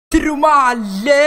തിരുമാലേ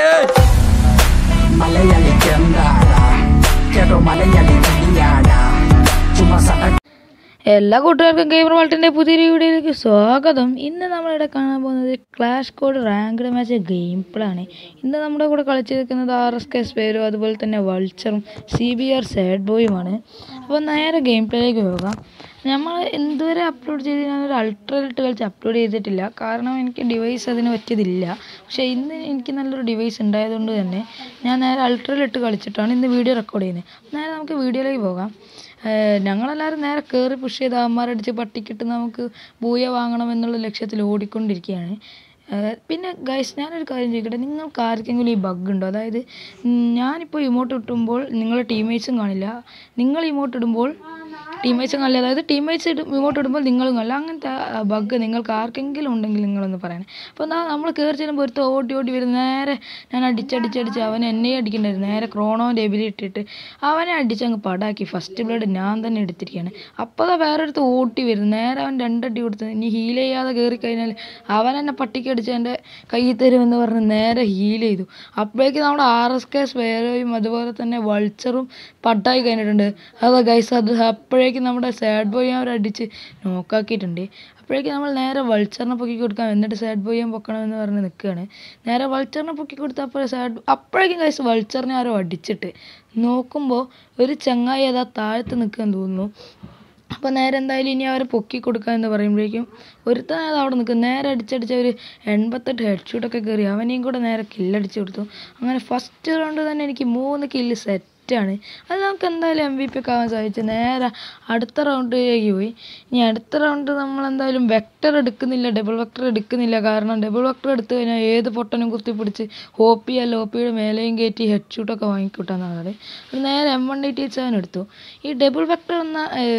മലയാളി ചെന്താടാ കേട്ടോ മലയാളി കിളിയാടാ ചുമ സട എല്ലാ കൂട്ടുകാർക്കും ഗെയിമർ വാൾട്ടിൻ്റെ പുതിയൊരു വീഡിയോയിലേക്ക് സ്വാഗതം ഇന്ന് നമ്മളിവിടെ കാണാൻ പോകുന്നത് clash squad ranked match game play ആണ് ഇന്ന് നമ്മുടെ കൂടെ കളിച്ചിരിക്കുന്നത് ആർ എസ് കെ സ്പേരും അതുപോലെ തന്നെ വൾച്ചറും സി ബി ആർ സാഡ് ബോയുമാണ് അപ്പോൾ നേരെ ഗെയിം പ്ലേയിലേക്ക് പോകാം നമ്മൾ എന്തുവരെ അപ്ലോഡ് ചെയ്ത് ഞാനൊരു അൾട്രലിട്ട് കളിച്ച് അപ്ലോഡ് ചെയ്തിട്ടില്ല കാരണം എനിക്ക് ഡിവൈസ് അതിന് പറ്റിയതില്ല പക്ഷേ ഇന്ന് എനിക്ക് നല്ലൊരു ഡിവൈസ് ഉണ്ടായതുകൊണ്ട് തന്നെ ഞാൻ നേരെ അൾട്രലിട്ട് കളിച്ചിട്ടാണ് ഇന്ന് വീഡിയോ റെക്കോർഡ് ചെയ്യുന്നത് നേരെ നമുക്ക് വീഡിയോയിലേക്ക് പോകാം ഏഹ് ഞങ്ങളെല്ലാവരും നേരെ കയറി പുഷ് ചെയ്ത് അവന്മാരടിച്ച് പട്ടിക്കിട്ട് നമുക്ക് ബൂയ വാങ്ങണം എന്നുള്ള ലക്ഷ്യത്തിൽ ഓടിക്കൊണ്ടിരിക്കുകയാണ് ഏഹ് പിന്നെ ഗൈസ് ഞാനൊരു കാര്യം ചോദിക്കട്ടെ നിങ്ങൾക്ക് ആർക്കെങ്കിലും ഈ ബഗ് ഉണ്ടോ അതായത് ഉം, ഞാനിപ്പോൾ ഇമോട്ട് ഇട്ടുമ്പോൾ നിങ്ങളുടെ ടീംമേറ്റ്സും കാണില്ല നിങ്ങൾ ഇമോട്ട് ഇടുമ്പോൾ ടീംമേറ്റ്സും കാണില്ല അതായത് ടീംമേറ്റ്സ് ഇമോട്ട് ഇടുമ്പോൾ നിങ്ങളും കാണില്ല അങ്ങനത്തെ ബഗ് നിങ്ങൾക്ക് ആർക്കെങ്കിലും ഉണ്ടെങ്കിൽ നിങ്ങളൊന്ന് പറയണേ അപ്പോൾ എന്നാൽ നമ്മൾ കയറി ചെല്ലുമ്പോൾ ഒരുത്ത ഓടി ഓടി വരും നേരെ ഞാൻ അടിച്ചടിച്ചടിച്ച് അവൻ എന്നെ അടിക്കണ്ടായിരുന്നു നേരെ ക്രോണോൻ്റെ എബിലി ഇട്ടിട്ട് അവനെ അടിച്ച് അങ്ങ് പടാക്കി ഫസ്റ്റ് ബ്ലഡ് ഞാൻ തന്നെ എടുത്തിരിക്കുകയാണ് അപ്പോൾ അതാ വേറൊരുത്ത് ഓട്ടി വരും നേരെ അവൻ രണ്ടടി കൊടുത്ത് ഇനി ഹീൽ ചെയ്യാതെ കയറി കഴിഞ്ഞാൽ അവൻ എന്നെ പട്ടിക്ക് അടിച്ച് എൻ്റെ കയ്യിൽ തരുമെന്ന് പറഞ്ഞ് നേരെ ഹീൽ ചെയ്തു അപ്പോഴേക്ക് നമ്മുടെ ആർ എസ് കെ സ്പേരോയും അതുപോലെ തന്നെ വൾച്ചറും പട്ടായി കഴിഞ്ഞിട്ടുണ്ട് അതാ ഗൈസ് അത് അപ്പോഴേക്കും നമ്മുടെ സാഡ് ബോയ് അവരടിച്ച് നോക്കാക്കിയിട്ടുണ്ട് അപ്പോഴേക്കും നമ്മൾ നേരെ വൾച്ചറിനെ പൊക്കി കൊടുക്കാം എന്നിട്ട് സാഡ് ബോയും പൊക്കണമെന്ന് പറഞ്ഞ് നിൽക്കുകയാണ് നേരെ വൾച്ചറിനെ പൊക്കി കൊടുത്തപ്പോൾ സാഡ് അപ്പോഴേക്കും ഗൈസ് വൾച്ചറിനെ ആരോ അടിച്ചിട്ട് നോക്കുമ്പോൾ ഒരു ചങ്ങായി അതാ താഴത്ത് നിൽക്കാൻ തോന്നുന്നു അപ്പോൾ നേരെ എന്തായാലും ഇനി അവരെ പൊക്കി കൊടുക്കുക എന്ന് പറയുമ്പോഴേക്കും ഒരുത്തൻ അത് അവിടെ നിൽക്കും നേരെ അടിച്ചടിച്ച് ഒരു എൺപത്തെട്ട് ഹെഡ് ഷൂട്ടൊക്കെ കയറി അവനെയും കൂടെ നേരെ കില്ലടിച്ച് കൊടുത്തു അങ്ങനെ ഫസ്റ്റ് റൗണ്ട് തന്നെ എനിക്ക് മൂന്ന് കില്ല് സെറ്റാണ് അത് നമുക്ക് എന്തായാലും എം വി പി ഒക്കെ ആവാൻ സാധിച്ചു നേരെ അടുത്ത റൗണ്ടിലേക്ക് പോയി ഇനി അടുത്ത റൗണ്ട് നമ്മൾ എന്തായാലും വെക്ടർ എടുക്കുന്നില്ല ഡബിൾ വെക്ടർ എടുക്കുന്നില്ല കാരണം ഡബിൾ വെക്ടർ എടുത്തു കഴിഞ്ഞാൽ ഏത് പൊട്ടനും കുത്തിപ്പിടിച്ച് ഹോപ്പി അല്ല ഹോപ്പിയുടെ മേലെയും കയറ്റി ഹെഡ് ഷൂട്ടൊക്കെ വാങ്ങിക്കൂട്ടാന്നാണ് അത് നേരെ എം വൺ എയ്റ്റി സെവൻ എടുത്തു ഈ ഡബിൾ വെക്ടർ എന്ന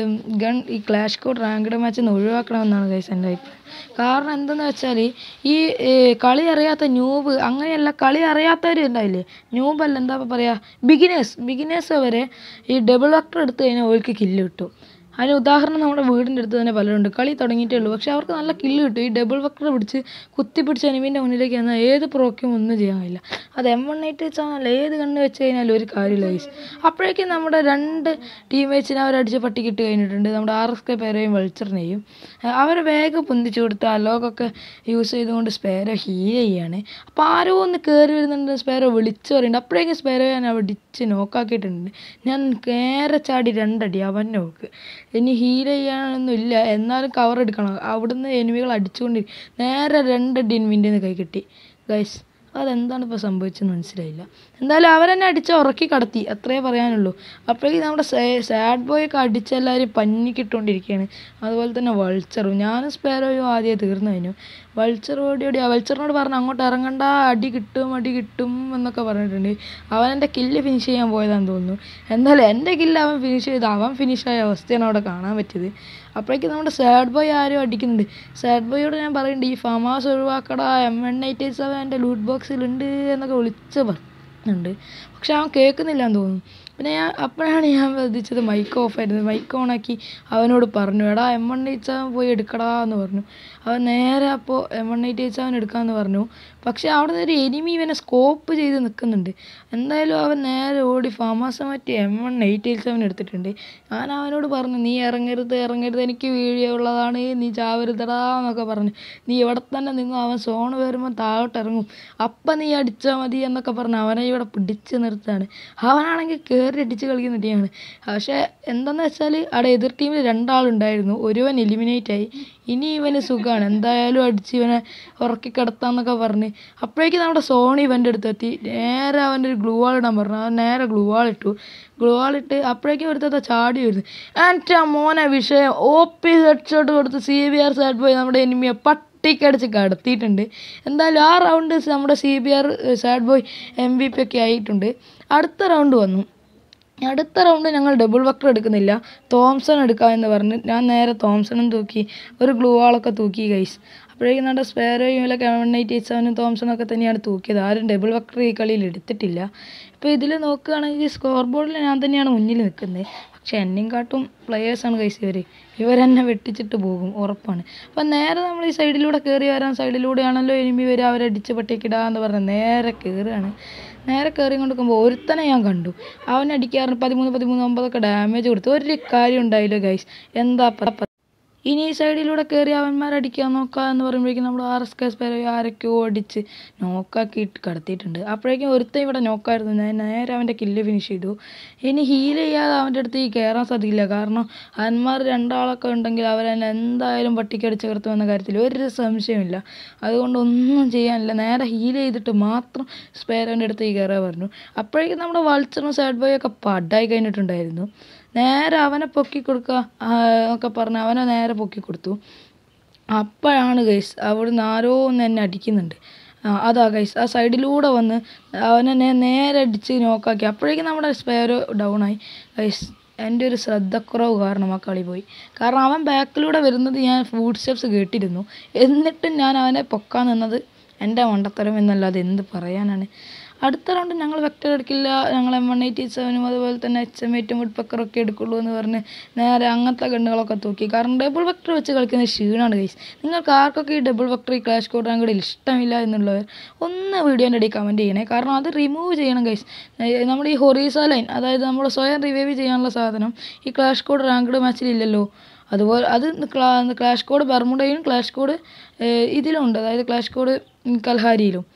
ഗൺ ഈ ക്ലാഷ് കോഡ് റാങ്ക്ഡ് മാച്ചിൽ നിന്ന് ഒഴിവാക്കണമെന്നാണ് ഗൈസ് എൻ്റെ അഭിപ്രായം കാരണം എന്തെന്ന് വെച്ചാൽ ഈ ഏർ, കളി അറിയാത്ത ന്യൂബ് അങ്ങനെയല്ല കളി അറിയാത്തവർ ഉണ്ടായില്ലേ ന്യൂബല്ല എന്താ പറയുക ബിഗിനേഴ്സ് ബിഗിനേഴ്സ് വരെ ഈ ഡബിൾ വെക്ടർ എടുത്തു കഴിഞ്ഞാൽ അവർക്ക് കില്ല് കിട്ടും അതിന് ഉദാഹരണം നമ്മുടെ വീടിൻ്റെ അടുത്ത് തന്നെ പലരുണ്ട് കളി തുടങ്ങിയിട്ടേ ഉള്ളൂ പക്ഷെ അവർക്ക് നല്ല കില്ല് കിട്ടും ഈ ഡബിൾ വെക്ടർ പിടിച്ച് കുത്തി പിടിച്ച് എനിമീൻ്റെ മുന്നിലേക്ക് വന്നാൽ ഏത് പ്രോക്കും ഒന്നും ചെയ്യാൻ കഴിയില്ല അത് എം വൺ എയ്റ്റ് വെച്ചാൽ ഏത് കണ്ണ് വെച്ച് കഴിഞ്ഞാലും ഒരു കാര്യമില്ല ഗൈസ് അപ്പോഴേക്കും നമ്മുടെ രണ്ട് ടീമേറ്റ്സിനെ അവരടിച്ച് പട്ടിക്കിട്ട് കഴിഞ്ഞിട്ടുണ്ട് നമ്മുടെ ആർ എസ് കെ പേരെയും വൾച്ചറിനെയും അവരെ വേഗം പൊന്തിച്ചു കൊടുത്ത് അലോകൊക്കെ യൂസ് ചെയ്തുകൊണ്ട് സ്പേരോ ഹീൽ ചെയ്യാണ് അപ്പോൾ ആരോ ഒന്ന് കയറി വരുന്നുണ്ട് സ്പേരോ വിളിച്ചു പറയുന്നുണ്ട് അപ്പോഴേക്കും സ്പേരോ ഞാൻ അടിച്ച് നോക്കാക്കിയിട്ടുണ്ട് ഞാൻ നേരെ ചാടി രണ്ടടി അവൻ നോക്ക് ഇനി ഹീൽ ചെയ്യാനൊന്നും ഇല്ല എന്നാലും കവർ എടുക്കണം അവിടുന്ന് എനിമികൾ അടിച്ചുകൊണ്ടിരിക്കും നേരെ രണ്ടടി എനിമിൻ്റെ കൈ കിട്ടി ഗൈസ് അതെന്താണ് ഇപ്പോൾ സംഭവിച്ചതെന്ന് മനസ്സിലായില്ല എന്തായാലും അവരെന്നെ അടിച്ച് ഉറക്കി കടത്തി അത്രേ പറയാനുള്ളൂ അപ്പോഴേക്കും നമ്മുടെ സാഡ് ബോയൊക്കെ അടിച്ച് എല്ലാവരും പഞ്ഞിക്കിട്ടുകൊണ്ടിരിക്കുകയാണ് അതുപോലെ തന്നെ വൾച്ചറും ഞാനും സ്പേരോയും ആദ്യം തീർന്നു കഴിഞ്ഞു വൾച്ചർ ഓടി ഓടി ആ വൾച്ചറിനോട് പറഞ്ഞു അങ്ങോട്ട് ഇറങ്ങണ്ട അടി കിട്ടും അടി കിട്ടും എന്നൊക്കെ പറഞ്ഞിട്ടുണ്ട് അവൻ എൻ്റെ കില്ല് ഫിനിഷ് ചെയ്യാൻ പോയതാന്ന് തോന്നുന്നു എന്തായാലും എൻ്റെ കില്ല് അവൻ ഫിനിഷ് ചെയ്ത് അവൻ ഫിനിഷായ അവസ്ഥയാണ് അവിടെ കാണാൻ പറ്റിയത് അപ്പോഴേക്കും നമ്മുടെ സാഡ് ബോയ് ആരും അടിക്കുന്നുണ്ട് സാഡ് ബോയോട് ഞാൻ പറയുന്നുണ്ട് ഈ ഫാം ഹൗസ് ഒഴിവാക്കടാ എം എൻ എയ്റ്റി സെവൻ എൻ്റെ ലൂട്ട് ബോക്സിലുണ്ട് എന്നൊക്കെ വിളിച്ച് പറയുന്നുണ്ട് പക്ഷെ അവൻ കേൾക്കുന്നില്ല എന്ന് തോന്നുന്നു പിന്നെ ഞാൻ അപ്പോഴാണ് ഞാൻ ശ്രദ്ധിച്ചത് മൈക്ക് ഓഫ് ആയിരുന്നു മൈക്ക് ഓണാക്കി അവനോട് പറഞ്ഞു എടാ എം വൺ എയ്റ്റ് സെവൻ പോയി എടുക്കടാ എന്ന് പറഞ്ഞു അവൻ നേരെ അപ്പോൾ M one eight eight seven എടുക്കാമെന്ന് പറഞ്ഞു പക്ഷേ അവിടെ നിന്ന് ഒരു എനിമി ഇവനെ സ്കോപ്പ് ചെയ്ത് നിൽക്കുന്നുണ്ട് എന്തായാലും അവൻ നേരെ ഓടി ഫാമാസ മാറ്റി M one eight eight seven എടുത്തിട്ടുണ്ട് ഞാൻ അവനോട് പറഞ്ഞു നീ ഇറങ്ങരുത് ഇറങ്ങരുത് എനിക്ക് വീഡിയോ ഉള്ളതാണ് നീ ചാവരുതടാ എന്നൊക്കെ പറഞ്ഞു നീ ഇവിടെ തന്നെ നിന്ന് അവൻ സോണ് വരുമ്പോൾ താഴോട്ട് ഇറങ്ങും അപ്പം നീ അടിച്ചാൽ മതി എന്നൊക്കെ പറഞ്ഞ് അവനെ ഇവിടെ പിടിച്ച് നിർത്താണ് അവനാണെങ്കിൽ കയറി അടിച്ച് കളിക്കുന്ന ടീമാണ് പക്ഷേ എന്തെന്ന് വെച്ചാൽ അവിടെ എതിർ ടീമിൽ രണ്ടാളുണ്ടായിരുന്നു ഒരുവൻ എലിമിനേറ്റ് ആയി ഇനി ഇവന് സുഖമാണ് എന്തായാലും അടിച്ച് ഇവനെ ഉറക്കി കിടത്താന്നൊക്കെ പറഞ്ഞ് അപ്പോഴേക്കും നമ്മുടെ സോണി ഇവൻ്റെ അടുത്തെത്തി നേരെ അവൻ്റെ ഒരു ഗ്ലൂ വാൾ ഇടാൻ പറഞ്ഞു അവൻ നേരെ ഗ്ലൂ വാൾ ഇട്ടു ഗ്ലൂ വാൾ ഇട്ട് അപ്പോഴേക്കും ഒരുത്തത്തെ ചാടി വരുന്നു എൻ്റെ മോനെ വിഷയം ഒ പി ഹെഡ് ഷോട്ട് കൊടുത്ത് സി ബി ആർ സാറ്റ് പോയി നമ്മുടെ എനിമിയെ പട്ടിക്കടിച്ച് കടത്തിയിട്ടുണ്ട് എന്തായാലും ആ റൗണ്ട് നമ്മുടെ C B R sad boy M V P ഒക്കെ ആയിട്ടുണ്ട് അടുത്ത റൗണ്ട് വന്നു അടുത്ത റൗണ്ട് ഞങ്ങൾ ഡബിൾ വക്ടർ എടുക്കുന്നില്ല തോംസൺ എടുക്കാമെന്ന് പറഞ്ഞ് ഞാൻ നേരെ തോംസണും തൂക്കി ഒരു ഗ്ലൂ വാളൊക്കെ തൂക്കി ഗൈസ് അപ്പോഴേക്കും നമ്മുടെ സ്പേരോയും ഇല്ല വൺ എയ്റ്റ് എയ്റ്റ് സെവനും തോംസണൊക്കെ തന്നെയാണ് തൂക്കിയത് ആരും ഡബിൾ വക്ടർ ഈ കളിയിൽ എടുത്തിട്ടില്ല ഇപ്പോൾ ഇതിൽ നോക്കുകയാണെങ്കിൽ സ്കോർ ബോർഡിൽ ഞാൻ തന്നെയാണ് മുന്നിൽ നിൽക്കുന്നത് പക്ഷെ എന്നെയും കാട്ടും പ്ലെയേഴ്സാണ് കൈസ് ഇവർ ഇവരെന്നെ വെട്ടിച്ചിട്ട് പോകും ഉറപ്പാണ് അപ്പം നേരെ നമ്മൾ ഈ സൈഡിലൂടെ കയറി വരാൻ സൈഡിലൂടെയാണല്ലോ എനിമി വരിക അവരെ അടിച്ച് പട്ടിക്കിടാന്ന് പറഞ്ഞ് നേരെ കയറുകയാണ് നേരെ കയറി കൊണ്ടിരിക്കുമ്പോൾ ഒരുത്തനെ ഞാൻ കണ്ടു അവൻ അടിക്കാറുണ്ട് പതിമൂന്ന് പതിമൂന്ന് ഒമ്പതൊക്കെ ഡാമേജ് കൊടുത്തു ഒരു കാര്യം ഉണ്ടായില്ല ഗൈസ് എന്താ പ- ഇനി ഈ സൈഡിലൂടെ കയറി അവന്മാരടിക്കാൻ നോക്കാം എന്ന് പറയുമ്പോഴേക്കും നമ്മൾ ആർ എസ് കെ സ്പെയർ ആരൊക്കെയോ അടിച്ച് നോക്കാക്കിയിട്ട് കടത്തിയിട്ടുണ്ട് അപ്പോഴേക്കും ഒരുത്തൻ ഇവിടെ നോക്കായിരുന്നു ഞാൻ നേരെ അവൻ്റെ കില്ല് ഫിനിഷ് ചെയ്തു ഇനി ഹീൽ ചെയ്യാതെ അവൻ്റെ അടുത്ത് ഈ കയറാൻ സാധിക്കില്ല കാരണം അവന്മാർ രണ്ടാളൊക്കെ ഉണ്ടെങ്കിൽ അവരെന്നെ എന്തായാലും പട്ടിക്കടിച്ച് കിടത്തുമെന്ന കാര്യത്തിൽ ഒരു സംശയമില്ല അതുകൊണ്ട് ഒന്നും ചെയ്യാനില്ല നേരെ ഹീൽ ചെയ്തിട്ട് മാത്രം സ്പെയറിൻ്റെ അടുത്ത് ഈ കയറാൻ പറഞ്ഞു അപ്പോഴേക്കും നമ്മുടെ വൾച്ചറും സാഡ് ബോയും ഒക്കെ പടായി കഴിഞ്ഞിട്ടുണ്ടായിരുന്നു നേരെ അവനെ പൊക്കി കൊടുക്കുക ആ, ഒക്കെ പറഞ്ഞ് അവനെ നേരെ പൊക്കി കൊടുത്തു അപ്പോഴാണ് ഗൈസ് അവിടുന്ന് ആരോ ഒന്ന് എന്നെ അടിക്കുന്നുണ്ട് ആ, അതാ ഗൈസ് ആ സൈഡിലൂടെ വന്ന് അവനെന്നെ നേരെ അടിച്ച് നോക്കാക്കി അപ്പോഴേക്കും നമ്മുടെ സ്പെയർ ഡൗൺ ആയി ഗൈസ് എൻ്റെ ഒരു ശ്രദ്ധക്കുറവ് കാരണം ആ കളി പോയി കാരണം അവൻ ബാക്കിലൂടെ വരുന്നത് ഞാൻ ഫുഡ് സ്റ്റെപ്സ് കേട്ടിരുന്നു എന്നിട്ടും ഞാൻ അവനെ പൊക്കാൻ നിന്നത് എൻ്റെ മണ്ടത്തരം എന്നല്ലാതെ എന്ത് പറയാനാണ് അടുത്ത റൗണ്ട് ഞങ്ങൾ വെക്ടർ എടുക്കില്ല ഞങ്ങൾ എം വൺ എയ്റ്റി സെവനും അതുപോലെ തന്നെ എച്ച് എം എയ്റ്റും വുഡ് പെക്കറൊക്കെ എടുക്കുള്ളൂ എന്ന് പറഞ്ഞ് നേരെ അങ്ങനത്തെ ഗണ്ണുകളൊക്കെ തൂക്കി കാരണം ഡബിൾ വെക്ടർ വെച്ച് കളിക്കുന്ന ക്ഷീണമാണ് ഗൈസ് നിങ്ങൾക്ക് ആർക്കൊക്കെ ഈ ഡബിൾ വെക്ടർ ഈ ക്ലാഷ് കോഡ് റാങ്കഡിൽ ഇഷ്ടമില്ല എന്നുള്ളവർ ഒന്ന് വീഡിയോൻ്റെ ഇടയിൽ കമൻറ്റ് ചെയ്യണേ കാരണം അത് റിമൂവ് ചെയ്യണം ഗൈസ് നമ്മുടെ ഈ ഹൊറീസ ലൈൻ അതായത് നമ്മൾ സ്വയം റിവൈവ് ചെയ്യാനുള്ള സാധനം ഈ ക്ലാഷ് കോഡ് റാങ്കഡ് മാച്ചിൽ ഇല്ലല്ലോ അതുപോലെ അത് ക്ലാ ക്ലാഷ് കോഡ് ബർമുഡയിലും ക്ലാഷ് കോഡ് ഇതിലുണ്ട് അതായത് ക്ലാഷ് കോഡ് കൽഹാരിയിലും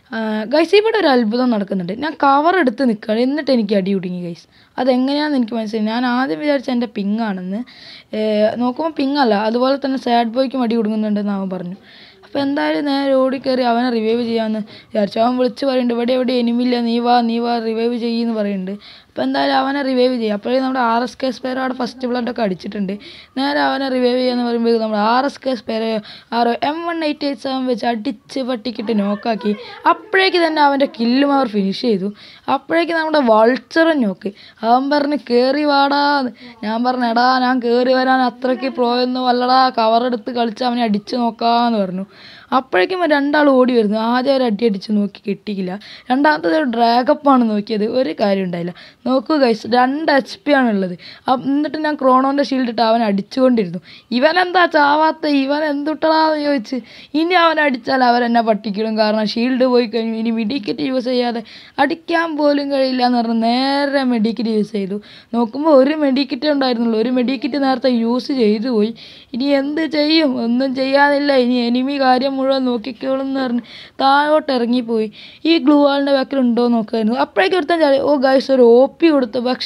ഗൈസ് ഇവിടെ ഒരു അത്ഭുതം നടക്കുന്നുണ്ട് ഞാൻ കവർ എടുത്ത് നിൽക്കുകയാണ് എന്നിട്ട് എനിക്ക് അടി കുടുങ്ങി ഗൈസ് അതെങ്ങനെയാണെന്ന് എനിക്ക് മനസ്സിലായി ഞാൻ ആദ്യം വിചാരിച്ച എൻ്റെ പിങ്ങാണെന്ന് നോക്കുമ്പോൾ പിങ്ങല്ല അതുപോലെ തന്നെ സാഡ് ബോയ്ക്കും അടി കുടുങ്ങുന്നുണ്ടെന്ന് അവൻ പറഞ്ഞു അപ്പോൾ എന്തായാലും നേരെ ഓടിക്കയറി അവനെ റിവൈവ് ചെയ്യാമെന്ന് വിചാരിച്ചു അവൻ വിളിച്ച് പറയുന്നുണ്ട് ഇവിടെ എവിടെ എനിമില്ല നീ വാ നീ വാ റിവൈവ് ചെയ്യുമെന്ന് പറയുന്നുണ്ട് അപ്പോൾ എന്തായാലും അവനെ റിവൈവ് ചെയ്യും അപ്പോഴേ നമ്മുടെ ആർ എസ് കെ സ്പെയർ അവിടെ ഫസ്റ്റ് ബ്ലഡൊക്കെ അടിച്ചിട്ടുണ്ട് നേരെ അവനെ റിവൈവ് ചെയ്യാന്ന് പറയുമ്പോൾ നമ്മുടെ ആർ എസ് കെ സ്പെയർ ആറ് M one eight eight seven വെച്ച് അടിച്ച് പട്ടിക്കിട്ട് നോക്കാക്കി അപ്പോഴേക്ക് തന്നെ അവൻ്റെ കില്ലും അവർ ഫിനിഷ് ചെയ്തു അപ്പോഴേക്ക് നമ്മുടെ വൾച്ചറും നോക്ക് അവൻ പറഞ്ഞ് കയറി വാടാന്ന് ഞാൻ പറഞ്ഞു എടാ ഞാൻ കയറി വരാൻ അത്രയ്ക്ക് പ്രോയൊന്നും അല്ലടാ കവറെടുത്ത് കളിച്ച് അവനെ അടിച്ച് നോക്കാന്ന് പറഞ്ഞു അപ്പോഴേക്കും രണ്ടാൾ ഓടി വരുന്നു ആദ്യം ഒരു അടി അടിച്ച് നോക്കി കിട്ടിയില്ല രണ്ടാമത്തത് ഒരു ഡ്രാഗപ്പാണ് നോക്കിയത് ഒരു കാര്യം ഉണ്ടായില്ല നോക്കൂ ഗൈസ് രണ്ട് എച്ച് പി ആണുള്ളത് അപ്പം എന്നിട്ട് ഞാൻ ക്രോണോൻ്റെ ഷീൽഡ് ഇട്ട് അവൻ അടിച്ചുകൊണ്ടിരുന്നു ഇവൻ എന്താ ചാവാത്ത ഇവൻ എന്തുട്ടടാന്ന് ചോദിച്ച് ഇനി അവൻ അടിച്ചാൽ അവരെന്നെ പട്ടിക്കിടും കാരണം ഷീൽഡ് പോയി കഴിഞ്ഞു ഇനി മെഡിക്കറ്റ് യൂസ് ചെയ്യാതെ അടിക്കാൻ പോലും കഴിയില്ല എന്ന് പറഞ്ഞ് നേരെ മെഡിക്കറ്റ് യൂസ് ചെയ്തു നോക്കുമ്പോൾ ഒരു മെഡിക്കറ്റ് ഉണ്ടായിരുന്നുള്ളൂ ഒരു മെഡിക്കറ്റ് നേരത്തെ യൂസ് ചെയ്തു പോയി ഇനി എന്ത് ചെയ്യും ഒന്നും ചെയ്യാനില്ല ഇനി എനിമി കാര്യം മുഴുവൻ നോക്കിക്കോളും എന്ന് പറഞ്ഞ് താഴോട്ട് ഇറങ്ങിപ്പോയി ഈ ഗ്ലൂ വാളിൻ്റെ ബാക്കിൽ ഉണ്ടോ നോക്കായിരുന്നു അപ്പോഴേക്കും ഒരുത്തൻ ചാടി ഓ ഗൈസ് ഒരു ഒ പി കൊടുത്തു പക്ഷെ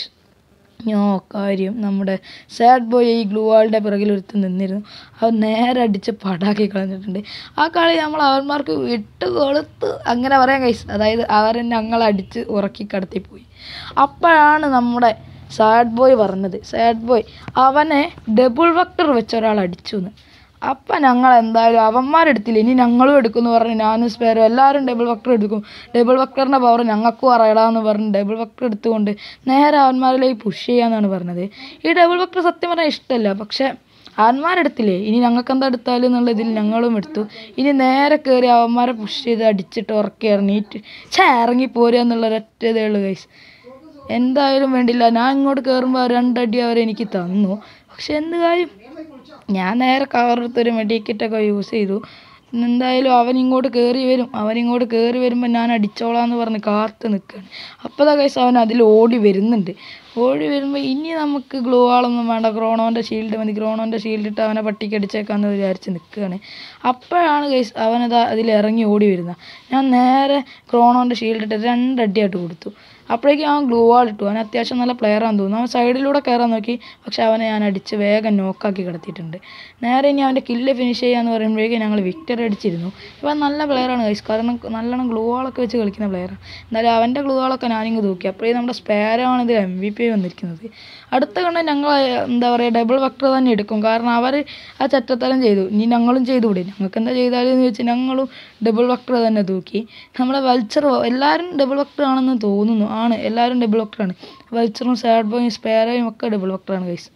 ഞോ കാര്യം നമ്മുടെ സാഡ് ബോയ് ഈ ഗ്ലൂ വാളിൻ്റെ പിറകിൽ ഒരുത്ത് നിന്നിരുന്നു അവൻ നേരെ അടിച്ച് പടാക്കി കളഞ്ഞിട്ടുണ്ട് ആ കളി നമ്മൾ അവന്മാർക്ക് വിട്ട് കൊളുത്ത് അങ്ങനെ പറയാൻ കൈസ് അതായത് അവരെ ഞങ്ങളെ അടിച്ച് ഉറക്കി കടത്തിപ്പോയി അപ്പോഴാണ് നമ്മുടെ സാഡ് ബോയ് പറഞ്ഞത് സാഡ് ബോയ് അവനെ ഡബിൾ വക്ടർ വെച്ച് ഒരാൾ അടിച്ചു എന്ന് അപ്പം ഞങ്ങൾ എന്തായാലും അവന്മാരെടുത്തില്ല ഇനി ഞങ്ങളും എടുക്കുമെന്ന് പറഞ്ഞ് ഞാനും സ്പെയറും എല്ലാവരും ഡബിൾ വക്ടർ എടുക്കും ഡബിൾ വക്ടറിൻ്റെ പവർ ഞങ്ങൾക്കും അറിയടാന്ന് പറഞ്ഞ് ഡബിൾ വക്ടർ എടുത്തുകൊണ്ട് നേരെ അവന്മാരിലേക്ക് പുഷ് ചെയ്യാന്നാണ് പറഞ്ഞത് ഈ ഡബിൾ വക്ടർ സത്യം പറഞ്ഞാൽ ഇഷ്ടമല്ല പക്ഷേ അവന്മാരെടുത്തില്ലേ ഇനി ഞങ്ങൾക്ക് എന്താ എടുത്താലും എന്നുള്ള ഇതിൽ ഞങ്ങളും എടുത്തു ഇനി നേരെ കയറി അവന്മാരെ പുഷ് ചെയ്ത് അടിച്ചിട്ട് ഉറക്കി ഇറങ്ങിയിട്ട് ഛേ ഇറങ്ങി പോരുക എന്നുള്ള ഒരൊറ്റ ഇതേ ഉള്ളൂ ഗൈസ് എന്തായാലും വേണ്ടില്ല ഞാൻ ഇങ്ങോട്ട് കയറുമ്പോൾ രണ്ടടി അവരെനിക്ക് തന്നു പക്ഷെ എന്ത് കാര്യം ഞാൻ നേരെ കവറെടുത്തൊരു മെഡിക്കറ്റൊക്കെ യൂസ് ചെയ്തു എന്തായാലും അവൻ ഇങ്ങോട്ട് കയറി വരും അവൻ ഇങ്ങോട്ട് കയറി വരുമ്പോൾ ഞാൻ അടിച്ചോളാന്ന് പറഞ്ഞ് കാത്ത് നിൽക്കുകയാണ് അപ്പോൾ കൈസ് അവൻ അതിൽ ഓടി വരുന്നുണ്ട് ഓടി വരുമ്പോൾ ഇനി നമുക്ക് ഗ്ലൂ ആളൊന്നും വേണ്ട ക്രോണോൻ്റെ ഷീൽഡ് മതി ക്രോണോൻ്റെ ഷീൽഡ് ഇട്ട് അവനെ പട്ടിക്ക് അടിച്ചേക്കാന്ന് വിചാരിച്ച് നിൽക്കുകയാണ് അപ്പോഴാണ് ഗൈസ് അവനത് അതിൽ ഇറങ്ങി ഓടി വരുന്നത് ഞാൻ നേരെ ക്രോണോൻ്റെ ഷീൽഡ് ഇട്ട് രണ്ടടിയായിട്ട് കൊടുത്തു അപ്പോഴേക്കും അവൻ ഗ്ലൂ വാൾ ഇട്ടു അവൻ അത്യാവശ്യം നല്ല പ്ലെയറാന്ന് തോന്നുന്നു അവൻ സൈഡിലൂടെ കയറാൻ നോക്കി പക്ഷെ അവനെ ഞാൻ അടിച്ച് വേഗം നോക്കാക്കി കിടത്തിയിട്ടുണ്ട് നേരെ ഇനി അവൻ്റെ കില്ല് ഫിനിഷ് ചെയ്യാന്ന് പറയുമ്പോഴേക്കും ഞങ്ങൾ വിക്ടറി അടിച്ചിരുന്നു ഇവൻ നല്ല പ്ലെയറാണ് ഗൈസ് കാരണം നല്ലോണം ഗ്ലൂ വാളൊക്കെ വെച്ച് കളിക്കുന്ന പ്ലെയറാണ് എന്നാലും അവൻ്റെ ഗ്ലൂ വാളൊക്കെ ഞാനിങ്ങ് തൂക്കി അപ്പോഴേ നമ്മുടെ സ്പേരമാണ് ഇത് എം വി പി വന്നിരിക്കുന്നത് അടുത്ത കണ്ട് ഞങ്ങൾ എന്താ പറയുക ഡബിൾ വക്ടർ തന്നെ എടുക്കും കാരണം അവർ ആ ചറ്റത്തരം ചെയ്തു ഇനി ഞങ്ങളും ചെയ്തുകൂടെ ഞങ്ങൾക്ക് എന്താ ചെയ്താലും എന്ന് ചോദിച്ചാൽ ഞങ്ങളും ഡബിൾ വക്ടർ തന്നെ തൂക്കി നമ്മളെ വൾച്ചർ എല്ലാവരും ഡബിൾ വക്ടർ ആണെന്ന് തോന്നുന്നു ആണ് എല്ലാവരും ഡബിൾ വക്ടറാണ് വൾച്ചറും സാഡ് ബോയും സ്പേരയും ഒക്കെ ഡബിൾ വക്ടറാണ് ഗൈസ്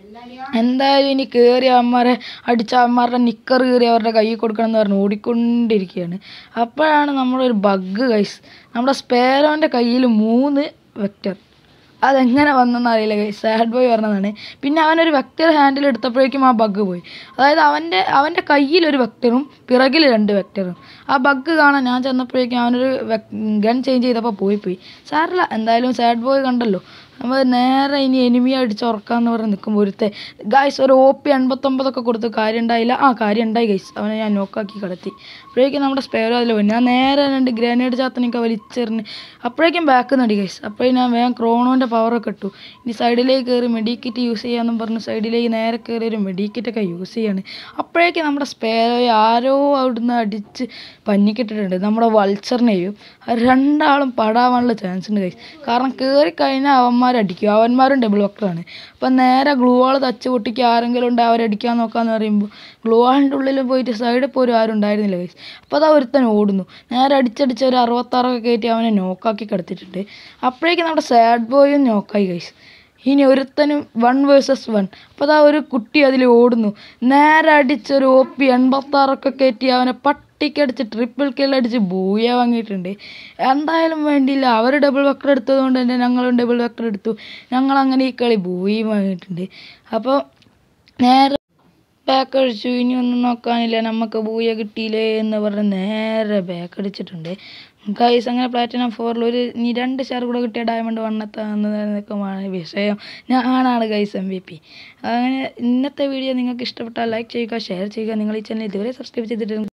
എന്തായാലും ഇനി കയറി അവന്മാരെ അടിച്ച അവന്മാരുടെ നിക്കർ കയറി അവരുടെ കയ്യിൽ കൊടുക്കണം എന്ന് പറഞ്ഞ് ഓടിക്കൊണ്ടിരിക്കുകയാണ് അപ്പോഴാണ് നമ്മുടെ ഒരു ബഗ് ഗൈസ് നമ്മുടെ സ്പേരോൻ്റെ കയ്യിൽ മൂന്ന് വെക്റ്റർ അതെങ്ങനെ വന്നെന്ന് അറിയില്ല ഗൈസ് സാഡ് ബോയ് പറഞ്ഞതാണ് പിന്നെ അവനൊരു വെക്ടർ ഹാൻഡിൽ എടുത്തപ്പോഴേക്കും ആ ബഗ് പോയി അതായത് അവൻ്റെ അവൻ്റെ കയ്യിൽ ഒരു വെക്ടറും പിറകിൽ രണ്ട് വെക്ടറും ആ ബഗ് കാണാൻ ഞാൻ ചെന്നപ്പോഴേക്കും അവനൊരു ഗൺ ചേഞ്ച് ചെയ്തപ്പോൾ പോയി പോയി സാറില്ല എന്തായാലും സാഡ് ബോയ് കണ്ടല്ലോ നമ്മൾ നേരെ ഇനി എനിമി അടിച്ച് ഉറക്കാന്ന് പറഞ്ഞ് നിൽക്കുമ്പോൾ ഒരുത്തെ ഗൈസ് ഒരു ഒ പി എൺപത്തൊമ്പതൊക്കെ കൊടുത്ത് കാര്യം ഉണ്ടായില്ല ആ കാര്യം ഉണ്ടായി ഗൈസ് അവനെ ഞാൻ നോക്കാക്കി കിടത്തി അപ്പോഴേക്കും നമ്മുടെ സ്പെയർ അതിൽ പോയി ഞാൻ നേരെ രണ്ട് ഗ്രനേഡ് ചാത്തനൊക്കെ വലിച്ചെറിഞ്ഞ് അപ്പോഴേക്കും ബാക്ക് നടി ഗൈസ് അപ്പോഴേക്കും ഞാൻ വേഗം ക്രോണോൻ്റെ പവറൊക്കെ ഇട്ടു ഇനി സൈഡിലേക്ക് കയറി മെഡിക്കിറ്റ് യൂസ് ചെയ്യാമെന്നും പറഞ്ഞ് സൈഡിലേക്ക് നേരെ കയറി ഒരു മെഡിക്കിറ്റൊക്കെ യൂസ് ചെയ്യാണ് അപ്പോഴേക്കും നമ്മുടെ സ്പെയറോയെ ആരോ അവിടുന്ന് അടിച്ച് പഞ്ഞിക്കിട്ടിട്ടുണ്ട് നമ്മുടെ വൾച്ചറിനെയും രണ്ടാളും പടാവാനുള്ള ചാൻസ് ഉണ്ട് ഗൈസ് കാരണം കയറി കഴിഞ്ഞാൽ അവന്മാരടിക്കും അവന്മാരും ഡബിൾ വക്ടറാണ് അപ്പം നേരെ ഗ്ലൂ വാൾ തച്ച് പൊട്ടിക്ക് ആരെങ്കിലും ഉണ്ട് അവരടിക്കാൻ നോക്കാന്ന് പറയുമ്പോൾ ഗ്ലൂ വാളിൻ്റെ ഉള്ളിൽ പോയിട്ട് സൈഡിൽ പോലും ആരും ഉണ്ടായിരുന്നില്ല ഗൈസ് അപ്പോൾ അതാ ഒരുത്തൻ ഓടുന്നു നേരെ അടിച്ചടിച്ച് ഒരു അറുപത്താറൊക്കെ കയറ്റി അവനെ നോക്കാക്കി കിടത്തിയിട്ടുണ്ട് അപ്പോഴേക്കും നമ്മുടെ സാഡ് ബോയും നോക്കായി ഗൈസ് ഇനി ഒരുത്തനും വൺ വേഴ്സസ് വൺ അപ്പോൾ അതാ ഒരു കുട്ടി അതിൽ ഓടുന്നു നേരെ അടിച്ചൊരു ഒ പി എൺപത്താറൊക്കെ കയറ്റി അവനെ പട്ടിക്കടിച്ച് ട്രിപ്പിൾ കില്ലടിച്ച് ബൂയ വാങ്ങിയിട്ടുണ്ട് എന്തായാലും വേണ്ടിയില്ല അവർ ഡബിൾ വെക്ടർ എടുത്തത് കൊണ്ട് തന്നെ ഞങ്ങളും ഡബിൾ വെക്ടർ എടുത്തു ഞങ്ങൾ അങ്ങനെ ഈ കളി ബൂയും വാങ്ങിയിട്ടുണ്ട് അപ്പോൾ നേരെ ബാക്ക് അടിച്ചു ഇനി ഒന്നും നോക്കാനില്ല നമുക്ക് ബൂയ കിട്ടിയില്ലേ എന്ന് പറഞ്ഞ് നേരെ ബാക്ക് അടിച്ചിട്ടുണ്ട് ഗൈസ് അങ്ങനെ പ്ലാറ്റിനം ഫോറിൽ ഒരു ഇനി രണ്ട് ഷെയർ കൂടെ കിട്ടിയ ഡയമണ്ട് വണ്ണെത്താന്നതൊക്കെയാണ് വിഷയം ഞാനാണ് ഗൈസ് എം വി പി അങ്ങനെ ഇന്നത്തെ വീഡിയോ നിങ്ങൾക്ക് ഇഷ്ടപ്പെട്ടാൽ ലൈക്ക് ചെയ്യുക ഷെയർ ചെയ്യുക നിങ്ങൾ ഈ ചാനൽ ഇതുവരെ സബ്സ്ക്രൈബ് ചെയ്തിട്ട്